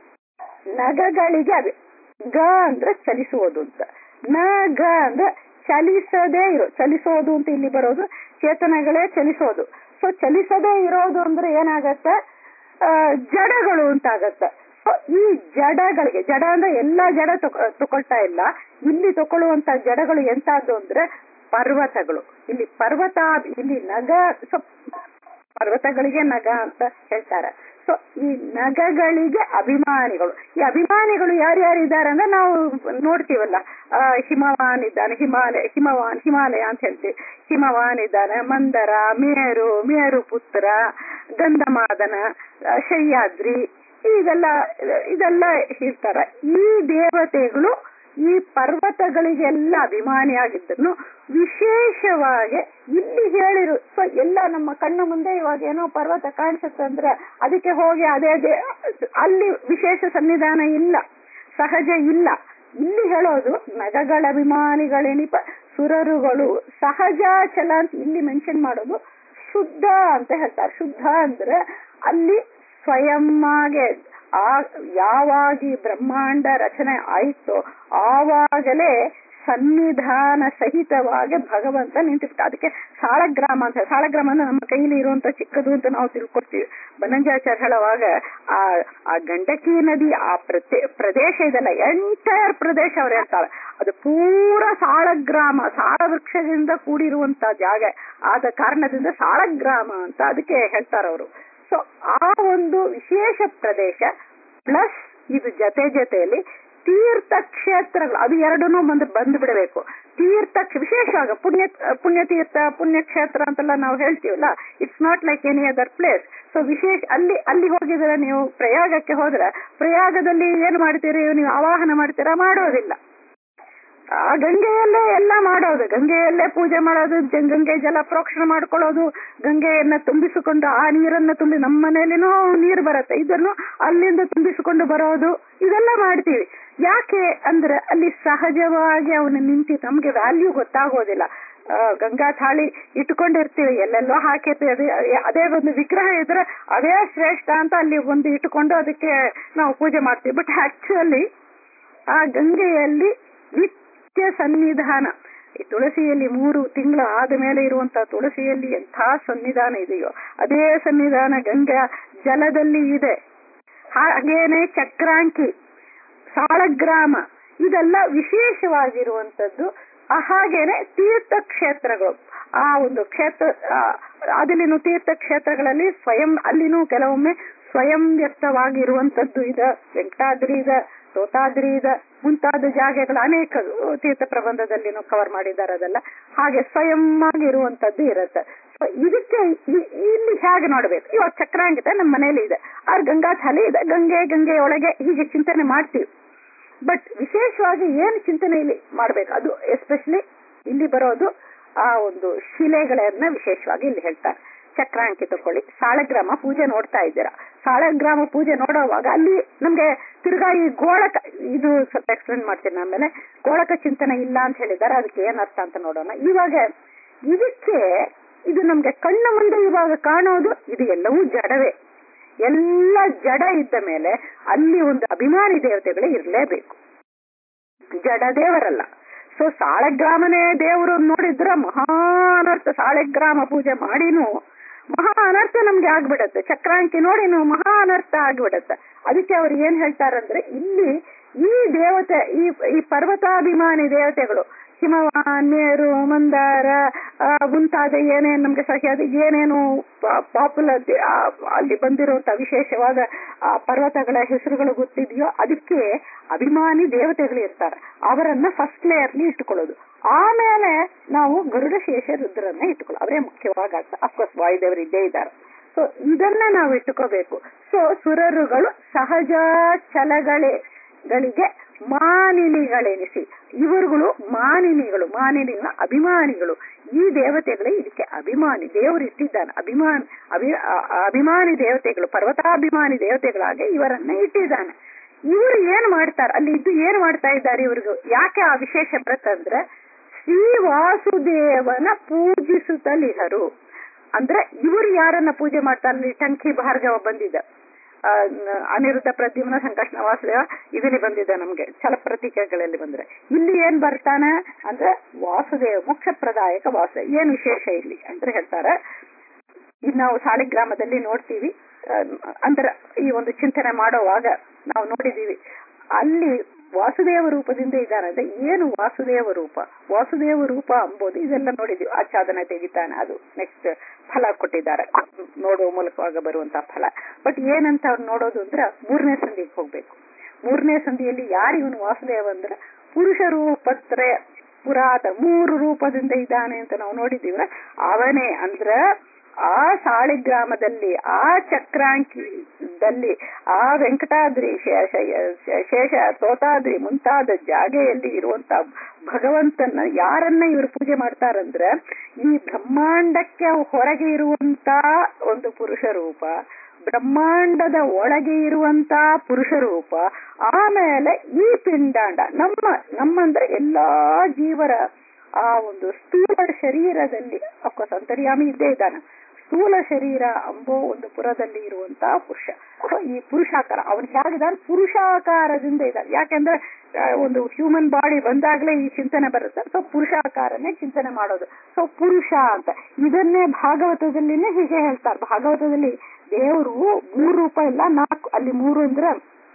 ನಗಗಳಿಗೆ ಅಭಿ ಗ ಅಂದ್ರೆ ಚಲಿಸುವುದು ಅಂತ ನ ಗ ಅಂದ್ರೆ ಚಲಿಸದೇ ಇರೋ ಚಲಿಸೋದು ಅಂತ ಇಲ್ಲಿ ಬರೋದು ಚೇತನಗಳೇ ಚಲಿಸೋದು ಸೊ ಚಲಿಸದೇ ಇರೋದು ಅಂದ್ರೆ ಏನಾಗತ್ತೆ ಆ, ಜಡಗಳು ಅಂತ ಆಗತ್ತೆ ಸೊ ಈ ಜಡಗಳಿಗೆ ಜಡ ಅಂದ್ರೆ ಎಲ್ಲಾ ಜಡ ತಕೊ- ತಕೊಳ್ತಾ ಇಲ್ಲ ಇಲ್ಲಿ ತಕೊಳ್ಳುವಂತ ಜಡಗಳು ಎಂತದ್ದು ಅಂದ್ರೆ ಪರ್ವತಗಳು ಇಲ್ಲಿ ಪರ್ವತ ಇಲ್ಲಿ ನಗ ಸೊ ಪರ್ವತಗಳಿಗೆ ನಗ ಅಂತ ಹೇಳ್ತಾರೆ ಸೊ ಈ ನಗಗಳಿಗೆ ಅಭಿಮಾನಿಗಳು ಈ ಅಭಿಮಾನಿಗಳು ಯಾರ್ಯಾರು ಇದ್ದಾರೆ ಅಂದ್ರೆ ನಾವು ನೋಡ್ತೀವಲ್ಲ ಆ, ಹಿಮವಾನ್ ಇದ್ದಾನೆ ಹಿಮಾಲಯ ಹಿಮವಾನ್ ಹಿಮಾಲಯ ಅಂತ ಹೇಳ್ತೀವಿ ಹಿಮವಾನ್ ಇದ್ದಾನೆ ಮಂದರ ಮೇರು ಮೇರು ಪುತ್ರ ಗಂಧಮಾದನ ಆ, ಶಯ್ಯಾದ್ರಿ ಇದೆಲ್ಲ ಇದೆಲ್ಲ ಇರ್ತಾರೆ ಈ ದೇವತೆಗಳು ಈ ಪರ್ವತಗಳಿಗೆಲ್ಲ ಅಭಿಮಾನಿಯಾಗಿದ್ದನ್ನು ವಿಶೇಷವಾಗಿ ಇಲ್ಲಿ ಹೇಳಿರು ಸೊ ಎಲ್ಲ ನಮ್ಮ ಕಣ್ಣು ಮುಂದೆ ಇವಾಗ ಏನೋ ಪರ್ವತ ಕಾಣಿಸುತ್ತೆ ಅಂದ್ರೆ ಅದಕ್ಕೆ ಹೋಗಿ ಅದೇ ದೇ- ಅಲ್ಲಿ ವಿಶೇಷ ಸನ್ನಿಧಾನ ಇಲ್ಲ ಸಹಜ ಇಲ್ಲ ಇಲ್ಲಿ ಹೇಳೋದು ನಗಗಳ ಅಭಿಮಾನಿಗಳೆನಿಪ ಸುರರುಗಳು ಸಹಜಾಚಲ ಅಂತ ಇಲ್ಲಿ ಮೆನ್ಷನ್ ಮಾಡೋದು ಶುದ್ಧ ಅಂತ ಹೇಳ್ತಾರೆ ಶುದ್ಧ ಅಂದ್ರೆ ಅಲ್ಲಿ ಸ್ವಯಂಗೆ ಆ ಯಾವಾಗ ಈ ಬ್ರಹ್ಮಾಂಡ ರಚನೆ ಆಯ್ತೋ ಆವಾಗಲೇ ಸನ್ನಿಧಾನ ಸಹಿತವಾಗಿ ಭಗವಂತ ನಿಂತಿರ್ತ ಅದಕ್ಕೆ ಸಾಳಗ್ರಾಮ ಅಂತ ಸಾಳಗ್ರಾಮ ಅಂದ್ರೆ ನಮ್ಮ ಕೈಲಿ ಇರುವಂತ ಚಿಕ್ಕದು ಅಂತ ನಾವು ತಿಳ್ಕೊಡ್ತೀವಿ ಬನಂಜಾಚಾರ್ಯ ಹೇಳುವಾಗ ಆ ಆ ಗಂಡಕಿ ನದಿ ಆ ಪ್ರತಿ ಪ್ರದೇಶ ಇದೆಲ್ಲ ಎಂಟೈರ್ ಪ್ರದೇಶ ಅವ್ರು ಹೇಳ್ತಾರೆ ಅದು ಪೂರ ಸಾಳಗ್ರಾಮ ಸಾಳ ವೃಕ್ಷದಿಂದ ಕೂಡಿರುವಂತ ಜಾಗ ಆದ ಕಾರಣದಿಂದ ಸಾಳಗ್ರಾಮ ಅಂತ ಅದಕ್ಕೆ ಹೇಳ್ತಾರೆ ಅವರು ಸೊ ಆ ಒಂದು ವಿಶೇಷ ಪ್ರದೇಶ ಪ್ಲಸ್ ಇದು ಜೊತೆ ಜೊತೆಯಲ್ಲಿ ತೀರ್ಥ ಕ್ಷೇತ್ರಗಳು ಅದು ಎರಡನ್ನೂ ಬಂದು ಬಂದು ಬಿಡಬೇಕು ತೀರ್ಥ ವಿಶೇಷವಾಗ ಪುಣ್ಯ ಪುಣ್ಯತೀರ್ಥ ಪುಣ್ಯಕ್ಷೇತ್ರ ಅಂತೆಲ್ಲ ನಾವು ಹೇಳ್ತೀವಲ್ಲ it's not like any other place so ವಿಶೇಷ ಅಲ್ಲಿ ಅಲ್ಲಿ ಹೋಗಿದ್ರೆ ನೀವು ಪ್ರಯಾಗಕ್ಕೆ ಹೋದ್ರೆ ಪ್ರಯಾಗದಲ್ಲಿ ಏನ್ ಮಾಡ್ತೀರಿ ನೀವು ಆವಾಹನ ಮಾಡ್ತೀರಾ ಮಾಡೋದಿಲ್ಲ ಆ ಗಂಗೆಯಲ್ಲೇ ಎಲ್ಲ ಮಾಡೋದು ಗಂಗೆಯಲ್ಲೇ ಪೂಜೆ ಮಾಡೋದು ಜ- ಗಂಗೆ ಜಲ ಪ್ರೋಕ್ಷಣೆ ಮಾಡ್ಕೊಳ್ಳೋದು ಗಂಗೆಯನ್ನ ತುಂಬಿಸಿಕೊಂಡು ಆ ನೀರನ್ನ ತುಂಬಿ ನಮ್ಮ ಮನೇಲಿನೂ ನೀರು ಬರುತ್ತೆ ಇದನ್ನು ಅಲ್ಲಿಂದ ತುಂಬಿಸಿಕೊಂಡು ಬರೋದು ಇದೆಲ್ಲ ಮಾಡ್ತೀವಿ ಯಾಕೆ ಅಂದ್ರೆ ಅಲ್ಲಿ ಸಹಜವಾಗಿ ಅವನು ನಿಂತಿ ನಮ್ಗೆ ವ್ಯಾಲ್ಯೂ ಗೊತ್ತಾಗೋದಿಲ್ಲ ಆ, ಗಂಗಾ ಥಾಳಿ ಇಟ್ಕೊಂಡಿರ್ತೀವಿ ಎಲ್ಲೆಲ್ಲೋ ಹಾಕಿರ್ತೀವಿ ಅದೇ ಅದೇ ಒಂದು ವಿಗ್ರಹ ಇದ್ರೆ ಅದೇ ಶ್ರೇಷ್ಠ ಅಂತ ಅಲ್ಲಿ ಒಂದು ಇಟ್ಕೊಂಡು ಅದಕ್ಕೆ ನಾವು ಪೂಜೆ ಮಾಡ್ತೀವಿ ಬಟ್ ಆಕ್ಚುಲಿ ಆ ಗಂಗೆಯಲ್ಲಿ ನಿತ್ಯ ಸನ್ನಿಧಾನ ಈ ತುಳಸಿಯಲ್ಲಿ ಮೂರು ತಿಂಗಳು ಆದ ಮೇಲೆ ಇರುವಂತ ತುಳಸಿಯಲ್ಲಿ ಎಂಥ ಸನ್ನಿಧಾನ ಇದೆಯೋ ಅದೇ ಸನ್ನಿಧಾನ ಗಂಗಾ ಜಲದಲ್ಲಿ ಇದೆ ಹಾಗೇನೆ ಚಕ್ರಾಂಕಿ ಸಾಳಗ್ರಾಮ ಇದೆಲ್ಲ ವಿಶೇಷವಾಗಿರುವಂತದ್ದು ಆ ಹಾಗೇನೆ ತೀರ್ಥ ಕ್ಷೇತ್ರಗಳು ಆ ಒಂದು ಕ್ಷೇತ್ರ ಅದಿಲ್ಲಿನ ತೀರ್ಥ ಕ್ಷೇತ್ರಗಳಲ್ಲಿ ಸ್ವಯಂ ಅಲ್ಲಿನೂ ಕೆಲವೊಮ್ಮೆ ಸ್ವಯಂ ವ್ಯಕ್ತವಾಗಿರುವಂತದ್ದು ಇದೆ ವೆಂಕಟಾದ್ರಿ ಇದೆ ತೋತಾದ್ರಿ ಇದೆ ಮುಂತಾದ ಜಾಗಗಳು ಅನೇಕ ತೀರ್ಥ ಪ್ರಬಂಧದಲ್ಲಿನೂ ಕವರ್ ಮಾಡಿದ್ದಾರೆ ಅದೆಲ್ಲ ಹಾಗೆ ಸ್ವಯಂ ಆಗಿರುವಂತದ್ದು ಇರುತ್ತೆ So ಇದಕ್ಕೆ ಇ- ಇಲ್ಲಿ ಹೇಗೆ ನೋಡ್ಬೇಕು ಇವಾಗ ಚಕ್ರಾಂಕಿತ ನಮ್ಮ ಮನೇಲಿ ಇದೆ ಆ ಗಂಗಾ ಥಾಲಿ ಇದೆ ಗಂಗೆ ಗಂಗೆಯೊಳಗೆ ಹೀಗೆ ಚಿಂತನೆ ಮಾಡ್ತೀವಿ ಬಟ್ ವಿಶೇಷವಾಗಿ ಏನು ಚಿಂತನೆ ಇಲ್ಲಿ ಮಾಡ್ಬೇಕು ಅದು ಎಸ್ಪೆಷಲಿ ಇಲ್ಲಿ ಬರೋದು ಆ ಒಂದು ಶಿಲೆಗಳನ್ನ ವಿಶೇಷವಾಗಿ ಇಲ್ಲಿ ಹೇಳ್ತಾರೆ ಚಕ್ರಾಂಕಿ ತಕೊಳ್ಳಿ ಸಾಳಗ್ರಾಮ ಪೂಜೆ ನೋಡ್ತಾ ಇದ್ದೀರಾ ಸಾಳಗ್ರಾಮ ಪೂಜೆ ನೋಡುವಾಗ ಅಲ್ಲಿ ನಮ್ಗೆ ತಿರ್ಗಾ ಈ ಗೋಳಕ ಇದು ಸ್ವಲ್ಪ ಎಕ್ಸ್ಪ್ಲೇನ್ ಮಾಡ್ತೀನಿ ಆಮೇಲೆ ಗೋಳಕ ಚಿಂತನೆ ಇಲ್ಲ ಅಂತ ಹೇಳಿದ್ದಾರೆ ಅದಕ್ಕೆ ಏನ್ ಅರ್ಥ ಅಂತ ನೋಡೋಣ ಇವಾಗ ಇದಕ್ಕೆ ಇದು ನಮ್ಗೆ ಕಣ್ಣ ಮುಂದೆ ಇವಾಗ ಕಾಣೋದು ಇದು ಎಲ್ಲವೂ ಜಡವೇ ಎಲ್ಲ ಜಡ ಇದ್ದ ಮೇಲೆ ಅಲ್ಲಿ ಒಂದು ಅಭಿಮಾನಿ ದೇವತೆಗಳೇ ಇರಲೇಬೇಕು ಜಡ ದೇವರಲ್ಲ ಸೊ ಸಾಳಗ್ರಾಮನೇ ದೇವರು ನೋಡಿದ್ರ ಮಹಾ ಅನರ್ಥ ಸಾಳಗ್ರಾಮ ಪೂಜೆ ಮಾಡಿನೂ ಮಹಾ ಅನರ್ಥ ನಮ್ಗೆ ಆಗ್ಬಿಡತ್ತೆ ಚಕ್ರಾಂಕಿ ನೋಡಿನು ಮಹಾ ಅನರ್ಥ ಆಗ್ಬಿಡತ್ತೆ ಅದಕ್ಕೆ ಅವ್ರು ಏನ್ ಹೇಳ್ತಾರಂದ್ರೆ ಇಲ್ಲಿ ಈ ದೇವತೆ ಈ ಈ ಪರ್ವತಾಭಿಮಾನಿ ದೇವತೆಗಳು ಹಿಮವಾನ್ ಮೇರು ಮಂದಾರ ಆ, ಮುಂತಾದ ಏನೇನ್ ನಮ್ಗೆ ಸಹ್ಯಾದ ಏನೇನು ಪಾಪ್ಯುಲರ್ ಅಲ್ಲಿ ಬಂದಿರುವಂತ ವಿಶೇಷವಾದ ಆ ಪರ್ವತಗಳ ಹೆಸರುಗಳು ಗೊತ್ತಿದೆಯೋ ಅದಕ್ಕೆ ಅಭಿಮಾನಿ ದೇವತೆಗಳು ಇರ್ತಾರೆ ಅವರನ್ನ ಫಸ್ಟ್ ಲೇಯರ್ಲಿ ಇಟ್ಕೊಳ್ಳೋದು ಆಮೇಲೆ ನಾವು ಗರುಡ ಶೇಷ ರುದ್ರನ್ನ ಇಟ್ಕೊಳ್ಳೋ ಅವರೇ ಮುಖ್ಯವಾಗಿ ಅಫ್ಕೋರ್ಸ್ ವಾಯುದೇವರು ಇದ್ದೇ ಇದ್ದಾರೆ ಸೊ ಇದನ್ನ ನಾವು ಇಟ್ಟುಕೋಬೇಕು ಸೊ ಸುರರುಗಳು ಸಹಜ ಛಲಗಳೇ ಗಳಿಗೆ ಮಾನಿನಿಗಳೆನಿಸಿ ಇವರುಗಳು ಮಾನಿನಿಗಳು ಮಾನಿನಿಗಳ ಅಭಿಮಾನಿಗಳು ಈ ದೇವತೆಗಳೇ ಇದಕ್ಕೆ ಅಭಿಮಾನಿ ದೇವರು ಇಟ್ಟಿದ್ದಾನೆ ಅಭಿಮಾನಿ ಅಭಿ ಆ- ಆ ಅಭಿಮಾನಿ ದೇವತೆಗಳು ಪರ್ವತಾಭಿಮಾನಿ ದೇವತೆಗಳಾಗಿ ಇವರನ್ನ ಇಟ್ಟಿದ್ದಾನೆ ಇವರು ಏನ್ ಮಾಡ್ತಾರೆ ಅಲ್ಲಿ ಇದ್ದು ಏನ್ ಮಾಡ್ತಾ ಇದ್ದಾರೆ ಇವ್ರಿಗೂ ಯಾಕೆ ಆ ವಿಶೇಷ ವ್ರತ ಅಂದ್ರೆ ಶ್ರೀ ವಾಸುದೇವನ ಪೂಜಿಸುತ್ತಲಿಹರು ಅಂದ್ರೆ ಇವರು ಯಾರನ್ನ ಪೂಜೆ ಮಾಡ್ತಾರೆ ಅಲ್ಲಿ ಟಂಕಿ ಭಾರ್ಗವ ಬಂದಿದ್ದ ಆ, ನ- ಅನಿರುದ್ಧ ಪ್ರದ್ಯುಮ್ನ ಸಂಕಷ್ಣ ವಾಸುದೇವ ಇದರಲ್ಲಿ ಬಂದಿದೆ ನಮ್ಗೆ ಛಲಪ್ರತೀಕೆಗಳಲ್ಲಿ ಬಂದ್ರೆ ಇಲ್ಲಿ ಏನ್ ಬರ್ತಾನೆ ಅಂದ್ರೆ ವಾಸುದೇವ ಮುಖ್ಯ ಪ್ರದಾಯಕ ವಾಸುದೇವ ಏನ್ ವಿಶೇಷ ಇಲ್ಲಿ ಅಂದ್ರೆ ಹೇಳ್ತಾರೆ ಇದು ನಾವು ಸಾಲಿಗ್ರಾಮದಲ್ಲಿ ನೋಡ್ತೀವಿ ಆ, ಅಂದ್ರೆ ಈ ಒಂದು ಚಿಂತನೆ ಮಾಡೋವಾಗ ನಾವು ನೋಡಿದೀವಿ ಅಲ್ಲಿ ವಾಸುದೇವ ರೂಪದಿಂದ ಇದ್ದಾನೆ ಅಂದ್ರೆ ಏನು ವಾಸುದೇವ ರೂಪ ವಾಸುದೇವ ರೂಪ ಅಂಬೋದು ಇದೆಲ್ಲ ನೋಡಿದೀವಿ ಆಚ್ಛಾದನ ತೆಗಿತಾನೆ ಅದು ನೆಕ್ಸ್ಟ್ ಫಲ ಕೊಟ್ಟಿದ್ದಾರೆ ನೋಡುವ ಮೂಲಕವಾಗ ಬರುವಂತಹ ಫಲ ಬಟ್ ಏನಂತ ಅವ್ರು ನೋಡೋದು ಅಂದ್ರೆ ಮೂರನೇ ಸಂಧಿಗೆ ಹೋಗ್ಬೇಕು ಮೂರನೇ ಸಂಧಿಯಲ್ಲಿ ಯಾರು ಇವನು ವಾಸುದೇವ ಅಂದ್ರೆ ಪುರುಷ ರೂಪತ್ರೇ ಪುರಾತ ಮೂರು ರೂಪದಿಂದ ಇದ್ದಾನೆ ಅಂತ ನಾವು ನೋಡಿದೀವ ಅವನೇ ಅಂದ್ರ ಆ ಸಾಳಿಗ್ರಾಮದಲ್ಲಿ ಆ ಚಕ್ರಾಂಕಿದಲ್ಲಿ ಆ ವೆಂಕಟಾದ್ರಿ ಶೇಷ ಶೇಷ ತೋತಾದ್ರಿ ಮುಂತಾದ ಜಾಗೆಯಲ್ಲಿ ಇರುವಂತ ಭಗವಂತನ ಯಾರನ್ನ ಇವರು ಪೂಜೆ ಮಾಡ್ತಾರಂದ್ರ ಈ ಬ್ರಹ್ಮಾಂಡಕ್ಕೆ ಹೊರಗೆ ಇರುವಂತ ಒಂದು ಪುರುಷ ರೂಪ ಬ್ರಹ್ಮಾಂಡದ ಒಳಗೆ ಇರುವಂತ ಪುರುಷ ರೂಪ ಆಮೇಲೆ ಈ ಪಿಂಡಾಂಡ ನಮ್ಮ ನಮ್ಮಂದ್ರೆ ಎಲ್ಲಾ ಜೀವರ ಆ ಒಂದು ಸ್ಥೂಲ ಶರೀರದಲ್ಲಿ ಅಫ್ಕೋರ್ಸ್ ಅಂತರ್ಯಾಮಿ ಇದ್ದೇ ಇದ್ದಾನೆ ಸ್ಥೂಲ ಶರೀರ ಅಂಬೋ ಒಂದು ಪುರದಲ್ಲಿ ಇರುವಂತಹ ಪುರುಷ ಸೊ ಈ ಪುರುಷಾಕಾರ ಅವನು ಹೇಗಿದ್ದಾನೆ ಪುರುಷಾಕಾರದಿಂದ ಇದ್ದಾನೆ ಯಾಕೆಂದ್ರೆ ಆ, ಒಂದು ಹ್ಯೂಮನ್ ಬಾಡಿ ಬಂದಾಗ್ಲೇ ಈ ಚಿಂತನೆ ಬರುತ್ತೆ ಸೊ ಪುರುಷಾಕಾರನೇ ಚಿಂತನೆ ಮಾಡೋದು ಸೊ ಪುರುಷ ಅಂತ ಇದನ್ನೇ ಭಾಗವತದಲ್ಲಿನೇ ಹೀಗೆ ಹೇಳ್ತಾರೆ ಭಾಗವತದಲ್ಲಿ ದೇವರು ಮೂರು ರೂಪ ಇಲ್ಲ ನಾಲ್ಕು ಅಲ್ಲಿ ಮೂರು ಅಂದ್ರೆ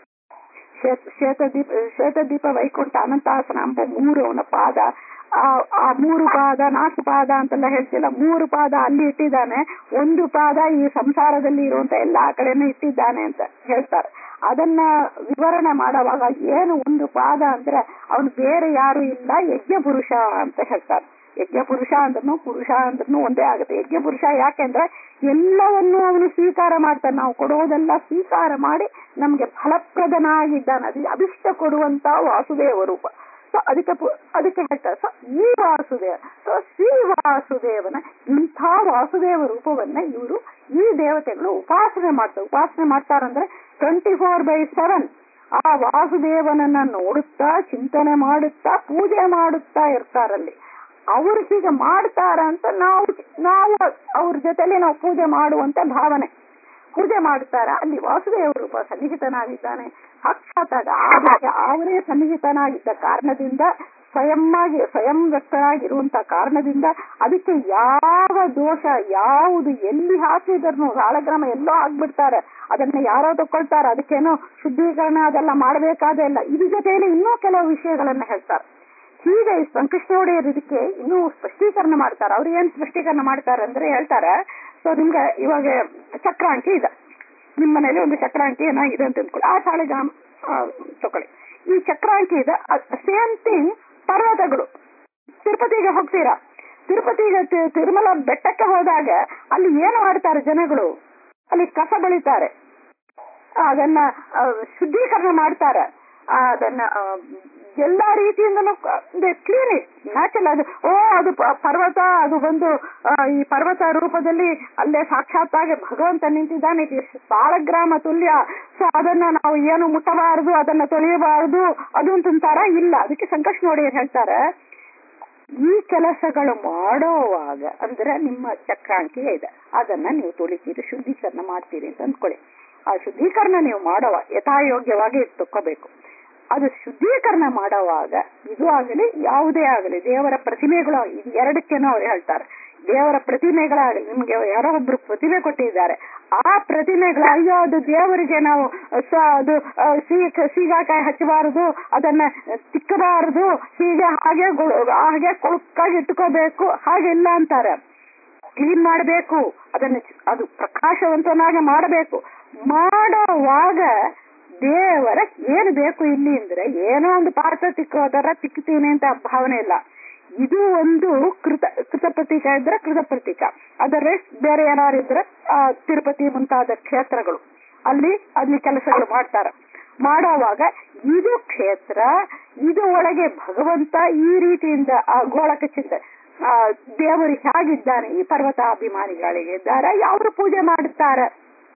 ಶ್ವೇತ ಶ್ವೇತದೀಪ ಶ್ವೇತದೀಪ ವೈಕುಂಠ ಅನಂತಾಸನ ಎಂಬ ಮೂರು ಅವನ ಪಾದ ಆ ಆ ಮೂರು ಪಾದ ನಾಲ್ಕು ಪಾದ ಅಂತೆಲ್ಲ ಹೇಳ್ತಿಲ್ಲ ಮೂರು ಪಾದ ಅಲ್ಲಿ ಇಟ್ಟಿದ್ದಾನೆ ಒಂದು ಪಾದ ಈ ಸಂಸಾರದಲ್ಲಿ ಇರುವಂತ ಎಲ್ಲಾ ಕಡೆನೂ ಇಟ್ಟಿದ್ದಾನೆ ಅಂತ ಹೇಳ್ತಾರೆ ಅದನ್ನ ವಿವರಣೆ ಮಾಡುವಾಗ ಏನು ಒಂದು ಪಾದ ಅಂದ್ರೆ ಅವನು ಬೇರೆ ಯಾರು ಇಲ್ಲ ಯಜ್ಞ ಪುರುಷ ಅಂತ ಹೇಳ್ತಾರೆ ಯಜ್ಞ ಪುರುಷ ಅಂದ್ರೂ ಪುರುಷ ಅಂದ್ರೂ ಒಂದೇ ಆಗುತ್ತೆ ಯಜ್ಞ ಪುರುಷ ಯಾಕೆಂದ್ರೆ ಎಲ್ಲವನ್ನೂ ಅವನು ಸ್ವೀಕಾರ ಮಾಡ್ತಾನೆ ನಾವು ಕೊಡುವುದೆಲ್ಲ ಸ್ವೀಕಾರ ಮಾಡಿ ನಮ್ಗೆ ಫಲಪ್ರದನಾಗಿದ್ದಾನೆ ಅದು ಅಭಿಷ್ಟ ಕೊಡುವಂತ ವಾಸುದೇವ ರೂಪ ಸೊ ಅದಕ್ಕೆ ಪು- ಅದಕ್ಕೆ ಹೇಳ್ತಾರೆ ಸೊ ಈ ವಾಸುದೇವ ಸೊ ಶ್ರೀ ವಾಸುದೇವನ ಇಂಥ ವಾಸುದೇವ ರೂಪವನ್ನ ಇವರು ಈ ದೇವತೆಗಳು ಉಪಾಸನೆ ಮಾಡ್ತಾರೆ ಉಪಾಸನೆ ಮಾಡ್ತಾರಂದ್ರೆ ಟ್ವೆಂಟಿ ಫೋರ್ ಬೈ ಸೆವೆನ್ ಆ ವಾಸುದೇವನನ್ನ ನೋಡುತ್ತಾ ಚಿಂತನೆ ಮಾಡುತ್ತಾ ಪೂಜೆ ಮಾಡುತ್ತಾ ಇರ್ತಾರಲ್ಲಿ ಅವರು ಹೀಗೆ ಮಾಡ್ತಾರ ಅಂತ ನಾವು ನಾವು ಅವ್ರ ಜೊತೆಲಿ ನಾವು ಪೂಜೆ ಮಾಡುವಂತ ಭಾವನೆ ಪೂಜೆ ಮಾಡುತ್ತಾರ ಅಲ್ಲಿ ವಾಸುದೇವ ರೂಪ ಸನ್ನಿಹಿತನಾಗಿದ್ದಾನೆ ಸಾಕ್ಷಾತ್ತಾಗ ಆದಿತ್ಯ ಅವರೇ ಸನ್ನಿಹಿತನಾಗಿದ್ದ ಕಾರಣದಿಂದ ಸ್ವಯಂವಾಗಿ ಸ್ವಯಂ ವ್ಯಕ್ತನಾಗಿರುವಂತ ಕಾರಣದಿಂದ ಅದಕ್ಕೆ ಯಾವ ದೋಷ ಯಾವುದು ಎಲ್ಲಿ ಹಾಕಿದ್ರು ರಾಳಗ್ರಾಮ ಎಲ್ಲೋ ಆಗ್ಬಿಡ್ತಾರೆ ಅದನ್ನ ಯಾರೋ ತಕೊಳ್ತಾರೆ ಅದಕ್ಕೇನೋ ಶುದ್ಧೀಕರಣ ಅದೆಲ್ಲ ಮಾಡಬೇಕಾದ ಇಲ್ಲ ಇದ್ರ ಜೊತೆಯಲ್ಲಿ ಇನ್ನೂ ಕೆಲವು ವಿಷಯಗಳನ್ನ ಹೇಳ್ತಾರೆ ಹೀಗೆ ಈ ಸಂಕೃಷ್ಣ ಒಡೆಯರ್ ಇದಕ್ಕೆ ಇನ್ನೂ ಸ್ಪಷ್ಟೀಕರಣ ಮಾಡ್ತಾರೆ ಅವ್ರು ಏನ್ ಸ್ಪಷ್ಟೀಕರಣ ಮಾಡ್ತಾರೆ ಅಂದ್ರೆ ಹೇಳ್ತಾರೆ ಸೊ ನಿಮ್ಗೆ ಇವಾಗ ಚಕ್ರಾಂಕಿ ಇದೆ ನಿಮ್ಮ ಮನೇಲಿ ಒಂದು ಚಕ್ರಾಂಕಿ ಏನಾಗಿದೆ ಅಂತ ಅಂದ್ಕೊಳ್ಳಿ ಆ ಶಾಲೆಗಾಮ್ ತಗೊಳ್ಳಿ ಈ ಚಕ್ರಾಂಕಿ ಇದೆ ಸೇಮ್ ಥಿಂಗ್ ಪರ್ವತಗಳು ತಿರುಪತಿಗೆ ಹೋಗ್ತೀರಾ ತಿರುಪತಿಗೆ ತಿ- ತಿರುಮಲ ಬೆಟ್ಟಕ್ಕೆ ಹೋದಾಗ ಅಲ್ಲಿ ಏನು ಮಾಡ್ತಾರೆ ಜನಗಳು ಅಲ್ಲಿ ಕಸ ಬೆಳಿತಾರೆ ಅದನ್ನ ಆ, ಶುದ್ಧೀಕರಣ ಮಾಡ್ತಾರೆ ಆ, ಅದನ್ನ ಆ, ಎಲ್ಲಾ ರೀತಿಯಿಂದಲೂ ಕ್ಲೀನ್ ನ್ಯಾಚುರಲ್ ಅದು ಓ ಅದು ಪ- ಪರ್ವತ ಅದು ಒಂದು ಆ, ಈ ಪರ್ವತ ರೂಪದಲ್ಲಿ ಅಲ್ಲೇ ಸಾಕ್ಷಾತ್ತಾಗಿ ಭಗವಂತ ನಿಂತಿದ್ದಾನೆ ಇದು ಸಾಳಗ್ರಾಮ ತುಲ್ಯ ಸೊ ಅದನ್ನ ನಾವು ಏನು ಮುಟ್ಟಬಾರದು ಅದನ್ನ ತೊಳೆಯಬಾರದು ಅದು ಅಂತಂತಾರ ಇಲ್ಲ ಅದಕ್ಕೆ ಸಂಕಷ್ಟ ನೋಡಿ ಏನ್ ಹೇಳ್ತಾರೆ ಈ ಕೆಲಸಗಳು ಮಾಡೋವಾಗ ಅಂದ್ರೆ ನಿಮ್ಮ ಚಕ್ರಾಂಕಿ ಇದೆ ಅದನ್ನ ನೀವು ತೊಳಿತೀರಿ ಶುದ್ಧೀಕರಣ ಮಾಡ್ತೀರಿ ಅಂತ ಅಂದ್ಕೊಳ್ಳಿ ಆ ಶುದ್ಧೀಕರಣ ನೀವು ಮಾಡುವ ಯಥಾಯೋಗ್ಯವಾಗಿ ತಕ್ಕೋಬೇಕು ಅದು ಶುದ್ಧೀಕರಣ ಮಾಡುವಾಗ ಇದು ಆಗಲಿ ಯಾವುದೇ ಆಗಲಿ ದೇವರ ಪ್ರತಿಮೆಗಳು ಇದು ಎರಡಕ್ಕೇನೋ ಅವ್ರು ಹೇಳ್ತಾರೆ ದೇವರ ಪ್ರತಿಮೆಗಳಾಗಲಿ ನಿಮ್ಗೆ ಯಾರೋ ಒಬ್ರು ಪ್ರತಿಮೆ ಕೊಟ್ಟಿದ್ದಾರೆ ಆ ಪ್ರತಿಮೆಗಳ ಅಯ್ಯೋ ಅದು ದೇವರಿಗೆ ನಾವು ಸ- ಅದು ಆ, ಸೀಗ ಸೀಗಾಕಾಯಿ ಹಚ್ಚಬಾರದು ಅದನ್ನ ತಿಕ್ಕಬಾರದು ಹೀಗೆ ಹಾಗೆ ಗು- ಹಾಗೆ ಕೊಳಕಾಗಿ ಇಟ್ಕೋಬೇಕು ಹಾಗೆಲ್ಲ ಅಂತಾರೆ ಕ್ಲೀನ್ ಮಾಡಬೇಕು ಅದನ್ನ ಚ- ಅದು ಪ್ರಕಾಶವಂತನಾಗಿ ಮಾಡಬೇಕು ಮಾಡೋವಾಗ ದೇವರ ಏನು ಬೇಕು ಇಲ್ಲಿ ಅಂದ್ರೆ ಏನೋ ಒಂದು ಪಾತ್ರ ತಿಕ್ಕೋದರ ತಿಕ್ತೀನಿ ಅಂತ ಭಾವನೆ ಇಲ್ಲ ಇದು ಒಂದು ಕೃತ ಕೃತ ಪ್ರತೀಕ ಇದ್ರೆ ಕೃತ ಪ್ರತೀಕ ಅದರ ಬೇರೆ ಏನಾರು ಇದ್ರೆ ಆ, ತಿರುಪತಿ ಮುಂತಾದ ಕ್ಷೇತ್ರಗಳು ಅಲ್ಲಿ ಅಲ್ಲಿ ಕೆಲಸಗಳು ಮಾಡ್ತಾರೆ ಮಾಡೋವಾಗ ಇದು ಕ್ಷೇತ್ರ ಇದು ಒಳಗೆ ಭಗವಂತ ಈ ರೀತಿಯಿಂದ ಆ ಗೋಳಕ ಚಿಂತೆ ಆ ದೇವರು ಹೇಗಿದ್ದಾನೆ ಈ ಪರ್ವತ ಅಭಿಮಾನಿಗಳಿಗೆ ಇದ್ದಾರೆ ಅವರು ಪೂಜೆ ಮಾಡುತ್ತಾರೆ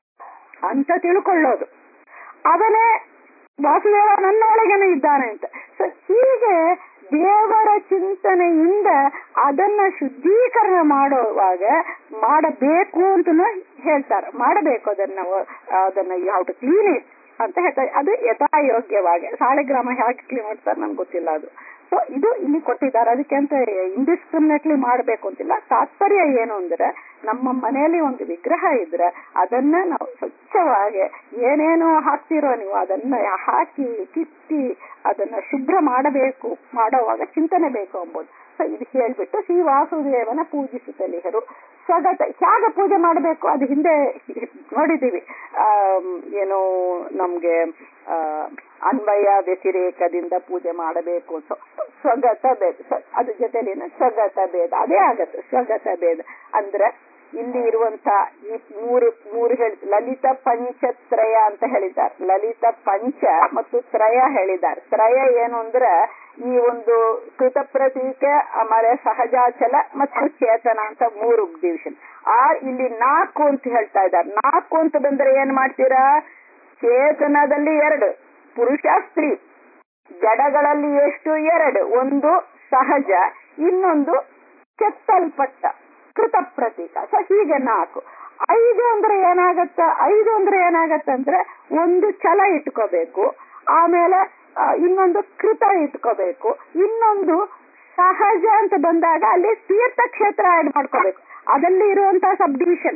ಅಂತ ತಿಳ್ಕೊಳ್ಳೋದು ಅವನೇ ವಾಸುದೇವ ನನ್ನೊಳಗೇನೆ ಇದ್ದಾನೆ ಅಂತ ಸೊ ಹೀಗೆ ದೇವರ ಚಿಂತನೆಯಿಂದ ಅದನ್ನ ಶುದ್ಧೀಕರಣ ಮಾಡುವಾಗ ಮಾಡಬೇಕು ಅಂತನೂ ಹೇಳ್ತಾರೆ ಮಾಡಬೇಕು ಅದನ್ನ ಅದನ್ನ ಯಾವ ಟು ಕ್ಲೀನ್ ಇಟ್ ಅಂತ ಹೇಳ್ತಾರೆ ಅದು ಯಥಾಯೋಗ್ಯವಾಗಿ ಸಾಳೆಗ್ರಾಮ ಹೇಗೆ ಕ್ಲೀನ್ ಮಾಡ್ತಾರೆ ನನ್ಗೆ ಗೊತ್ತಿಲ್ಲ ಅದು ಸೊ ಇದು ಇಲ್ಲಿ ಕೊಟ್ಟಿದ್ದಾರೆ ಅದಕ್ಕೆ ಅಂತ ಇಂಡಿಸ್ಕ್ರಿಮಿನೇಟ್ಲಿ ಮಾಡಬೇಕು ಅಂತಿಲ್ಲ ತಾತ್ಪರ್ಯ ಏನು ಅಂದ್ರೆ ನಮ್ಮ ಮನೆಯಲ್ಲಿ ಒಂದು ವಿಗ್ರಹ ಇದ್ರೆ ಅದನ್ನ ನಾವು ಸ್ವಚ್ಛವಾಗಿ ಏನೇನೋ ಹಾಕ್ತಿರೋ ನೀವು ಅದನ್ನ ಹಾಕಿ ಕಿತ್ತಿ ಅದನ್ನ ಶುಭ್ರ ಮಾಡಬೇಕು ಮಾಡೋವಾಗ ಚಿಂತನೆ ಬೇಕು ಎಂಬುದು ಸೊ ಇದು ಹೇಳ್ಬಿಟ್ಟು ಶ್ರೀ ವಾಸುದೇವನ ಪೂಜಿಸುತ್ತಲಿಹರು ಸ್ವಗತ ಹೇಗೆ ಪೂಜೆ ಮಾಡಬೇಕು ಅದು ಹಿಂದೆ ನೋಡಿದ್ದೀವಿ ಆಮ್, ಏನು ನಮ್ಗೆ ಆ, ಅನ್ವಯ ವ್ಯತಿರೇಕದಿಂದ ಪೂಜೆ ಮಾಡಬೇಕು ಸೊ ಸ್ವಗತ ಭೇದ ಸ- ಅದ್ರ ಜೊತೆಲಿನ ಸ್ವಗತ ಭೇದ ಅದೇ ಆಗತ್ತೆ ಸ್ವಗತ ಭೇದ ಅಂದ್ರೆ ಇಲ್ಲಿ ಇರುವಂತ ಈ ಮೂರು ಮೂರು ಹೇಳಿ ಲಲಿತ ಪಂಚತ್ರಯ ಅಂತ ಹೇಳಿದ್ದಾರೆ ಲಲಿತ ಪಂಚ ಮತ್ತು ತ್ರಯ ಹೇಳಿದ್ದಾರೆ ತ್ರಯ ಏನು ಅಂದ್ರೆ ಈ ಒಂದು ಕೃತ ಪ್ರತೀಕ ಆಮೇಲೆ ಸಹಜಾಚಲ ಮತ್ತು ಚೇತನ ಅಂತ ಮೂರು ಡಿವಿಷನ್ ಆ ಇಲ್ಲಿ ನಾಲ್ಕು ಅಂತ ಹೇಳ್ತಾ ಇದ್ದಾರೆ ನಾಲ್ಕು ಅಂತ ಬಂದ್ರೆ ಏನ್ ಮಾಡ್ತೀರಾ ಚೇತನದಲ್ಲಿ ಎರಡು ಪುರುಷ ಸ್ತ್ರೀ ಜಡಗಳಲ್ಲಿ ಎಷ್ಟು ಎರಡು ಒಂದು ಸಹಜ ಇನ್ನೊಂದು ಕೆತ್ತಲ್ಪಟ್ಟ ಕೃತ ಪ್ರತೀಕ ಸೊ ಹೀಗೆ ನಾಲ್ಕು ಐದು ಅಂದ್ರೆ ಏನಾಗತ್ತ ಐದು ಅಂದ್ರೆ ಏನಾಗತ್ತಂದ್ರೆ ಒಂದು ಛಲ ಇಟ್ಕೋಬೇಕು ಆಮೇಲೆ ಆ, ಇನ್ನೊಂದು ಕೃತ ಇಟ್ಕೋಬೇಕು ಇನ್ನೊಂದು ಸಹಜ ಅಂತ ಬಂದಾಗ ಅಲ್ಲಿ ತೀರ್ಥಕ್ಷೇತ್ರ ಆಡ್ ಮಾಡ್ಕೋಬೇಕು ಅದಲ್ಲಿ ಇರುವಂತಹ ಸಬ್ ಡಿವಿಷನ್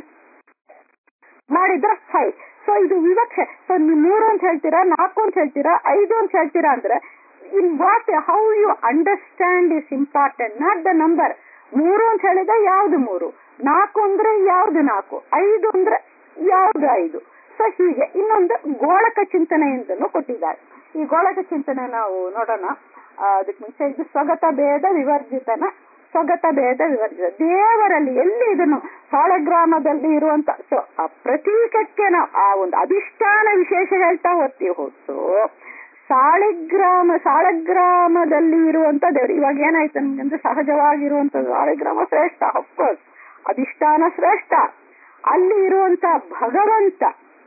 ಮಾಡಿದ್ರೆ ಫೈವ್ ಸೊ ಇದು ವಿವಕ್ಷೆ ಸೊ ನೀವು ಮೂರು ಅಂತ ಹೇಳ್ತೀರಾ ನಾಲ್ಕು ಅಂತ ಹೇಳ್ತೀರಾ ಐದು ಅಂತ ಹೇಳ್ತೀರಾ ಅಂದ್ರೆ in what how you understand is important not the number ಮೂರು ಅಂತ ಹೇಳಿದ್ರೆ ಯಾವ್ದು ಮೂರು ನಾಲ್ಕು ಅಂದ್ರೆ ಯಾವ್ದು ನಾಲ್ಕು ಐದು ಅಂದ್ರೆ ಯಾವ್ದು ಐದು ಸೊ ಹೀಗೆ ಇನ್ನೊಂದು ಗೋಳಕ ಚಿಂತನೆಯಿಂದಲೂ ಕೊಟ್ಟಿದ್ದಾರೆ ಈ ಗೋಳಕ ಚಿಂತನೆ ನಾವು ನೋಡೋಣ ಆ, ಅದಕ್ಕೆ ಮುಂಚೆ ಇದು ಸ್ವಗತ ಭೇದ ವಿವರ್ಜಿತನ ಸ್ವಗತ ಭೇದ ವಿವರ್ಜಿತ ದೇವರಲ್ಲಿ ಎಲ್ಲಿ ಇದನ್ನು ಸಾಳಗ್ರಾಮದಲ್ಲಿ ಇರುವಂತ ಸೊ ಆ ಪ್ರತೀಕಕ್ಕೆ ನಾವು ಆ ಒಂದು ಅಧಿಷ್ಠಾನ ವಿಶೇಷ ಹೇಳ್ತಾ ಹೋಗ್ತೀವಿ ಹೊತ್ತು ಸಾಳಿಗ್ರಾಮ ಸಾಳಗ್ರಾಮದಲ್ಲಿ ಇರುವಂತ ದೇವರು ಇವಾಗ ಏನಾಯ್ತು ನಮ್ಗಂದ್ರೆ ಸಹಜವಾಗಿರುವಂತ ಸಾಳಿಗ್ರಾಮ ಶ್ರೇಷ್ಠ ಅಫ್ಕೋರ್ಸ್ ಅಧಿಷ್ಠಾನ ಶ್ರೇಷ್ಠ ಅಲ್ಲಿ ಇರುವಂತ ಭಗವಂತ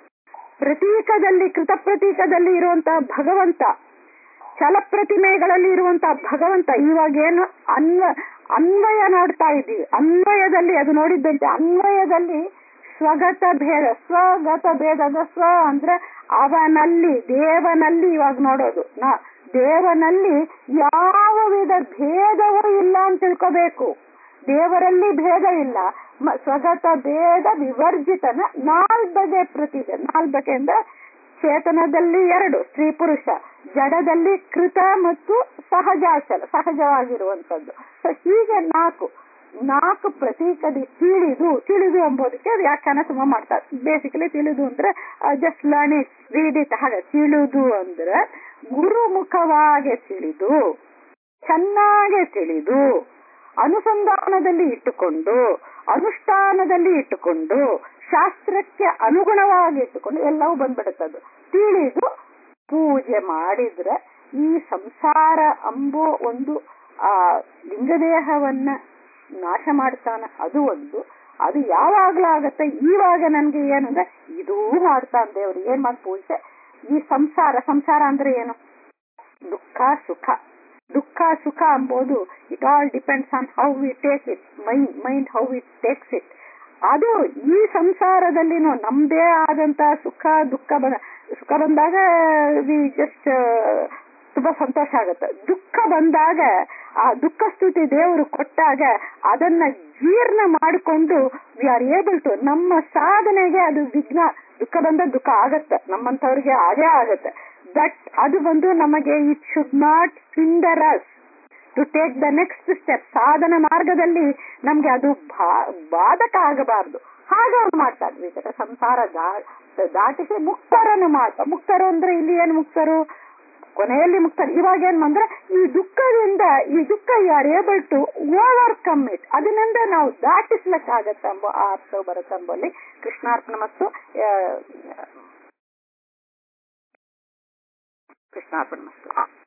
ಪ್ರತೀಕದಲ್ಲಿ ಕೃತ ಪ್ರತೀಕದಲ್ಲಿ ಇರುವಂತ ಭಗವಂತ ಛಲಪ್ರತಿಮೆಗಳಲ್ಲಿ ಇರುವಂತ ಭಗವಂತ ಇವಾಗೇನು ಅನ್ವ ಅನ್ವಯ ನೋಡ್ತಾ ಇದ್ದೀವಿ ಅನ್ವಯದಲ್ಲಿ ಅದು ನೋಡಿದ್ದಂತೆ ಅನ್ವಯದಲ್ಲಿ ಸ್ವಗತ ಭೇದ ಸ್ವಗತ ಭೇದ ಅದು ಸ್ವ ಅಂದ್ರೆ ಅವನಲ್ಲಿ ದೇವನಲ್ಲಿ ಇವಾಗ ನೋಡೋದು ನಾ ದೇವನಲ್ಲಿ ಯಾವ ವಿಧ ಭೇದವೂ ಇಲ್ಲ ಅಂತ ತಿಳ್ಕೋಬೇಕು ದೇವರಲ್ಲಿ ಭೇದ ಇಲ್ಲ ಮ- ಸ್ವಗತ ಭೇದ ವಿವರ್ಜಿತನ ನಾಲ್ಬಗೆ ಪ್ರತಿಭೆ ನಾಲ್ಬಗೆ ಅಂದ್ರೆ ಚೇತನದಲ್ಲಿ ಎರಡು ಸ್ತ್ರೀ ಪುರುಷ ಜಡದಲ್ಲಿ ಕೃತ ಮತ್ತು ಸಹಜಾಚಲ ಸಹಜವಾಗಿರುವಂತದ್ದು ಸೊ ಹೀಗೆ ನಾಲ್ಕು ನಾಲ್ಕು ಪ್ರತೀಕದಿ ತಿಳಿದು ತಿಳಿದು ಎಂಬುದಕ್ಕೆ ವ್ಯಾಖ್ಯಾನ ತುಂಬಾ ಮಾಡ್ತಾರೆ ಬೇಸಿಕಲಿ ತಿಳಿದು ಅಂದ್ರೆ just learn it read it ಹಾಗೆ ತಿಳಿದು ಅಂದ್ರೆ ಗುರುಮುಖವಾಗಿ ತಿಳಿದು ಚೆನ್ನಾಗೆ ತಿಳಿದು ಅನುಸಂಧಾನದಲ್ಲಿ ಇಟ್ಟುಕೊಂಡು ಅನುಷ್ಠಾನದಲ್ಲಿ ಇಟ್ಟುಕೊಂಡು ಶಾಸ್ತ್ರಕ್ಕೆ ಅನುಗುಣವಾಗಿ ಇಟ್ಟುಕೊಂಡು ಎಲ್ಲವೂ ಬಂದ್ಬಿಡುತ್ತದು ತಿಳಿದು ಪೂಜೆ ಮಾಡಿದ್ರೆ ಈ ಸಂಸಾರ ಅಂಬೋ ಒಂದು ಆ ಲಿಂಗದೇಹವನ್ನ ನಾಶ ಮಾಡ್ತಾನ ಅದು ಒಂದು ಅದು ಯಾವಾಗ್ಲಾಗತ್ತೆ ಇವಾಗ ನನ್ಗೆ ಏನಂದ್ರೆ ಇದೂ ಮಾಡ್ತಾನೆ ದೇವ್ರು ಏನ್ ಮಾಡಿ ಪೂಜೆ ಈ ಸಂಸಾರ ಸಂಸಾರ ಅಂದ್ರೆ ಏನು ದುಃಖ ಸುಖ ದುಃಖ ಸುಖ ಎಂಬುದು it all depends on how we take it mind mind how it takes it ಅದು ಈ ಸಂಸಾರದಲ್ಲಿನೂ ನಮ್ದೇ ಆದಂತ ಸುಖ ದುಃಖ ಬಂದ ಸುಖ ಬಂದಾಗ ವಿ ಜಸ್ಟ್ ತುಂಬಾ ಸಂತೋಷ ಆಗುತ್ತೆ ದುಃಖ ಬಂದಾಗ ಆ ದುಃಖ ಸ್ತುತಿ ದೇವರು ಕೊಟ್ಟಾಗ ಅದನ್ನ ಜೀರ್ಣ ಮಾಡಿಕೊಂಡು ವಿ ಆರ್ ಏಬಲ್ ಟು ನಮ್ಮ ಸಾಧನೆಗೆ ಅದು ವಿಘ್ನ ದುಃಖ ಬಂದ ದುಃಖ ಆಗತ್ತೆ ನಮ್ಮಂತವ್ರಿಗೆ ಆಗೇ ಆಗತ್ತೆ ದಟ್ ಅದು ಬಂದು ನಮಗೆ it should not hinder us to take the next step ಸಾಧನ ಮಾರ್ಗದಲ್ಲಿ ನಮ್ಗೆ ಅದು ಬಾ- ಬಾಧಕ ಆಗಬಾರ್ದು ಹಾಗೆ ಅವ್ರು ಮಾಡ್ತಾರೆ ಬೇಕಾದ್ರೆ ಸಂಸಾರ ದಾ- ದಾಟಿಸಿ ಮುಕ್ತರನ್ನು ಮಾಡ್ತಾರೆ ಮುಕ್ತರು ಅಂದ್ರೆ ಇಲ್ಲಿ ಏನ್ ಮುಕ್ತರು ಕೊನೆಯಲ್ಲಿ ಮುಕ್ತರು ಇವಾಗ ಏನ್ ಅಂದ್ರೆ ಈ ದುಃಖದಿಂದ ಈ ದುಃಖ you are able to overcome it ಅದನ್ನಿಂದ ನಾವು ದಾಟಿಸ್ಲಿಕ್ಕಾಗತ್ತೆ ಎಂಬ ಆ ಅರ್ಥ ಬರುತ್ತೆ ಎಂಬಲ್ಲಿ ಕೃಷ್ಣಾರ್ಪಣ ಮತ್ತು ಆ, ಕೃಷ್ಣಾರ್ಪಣ ಮತ್ತು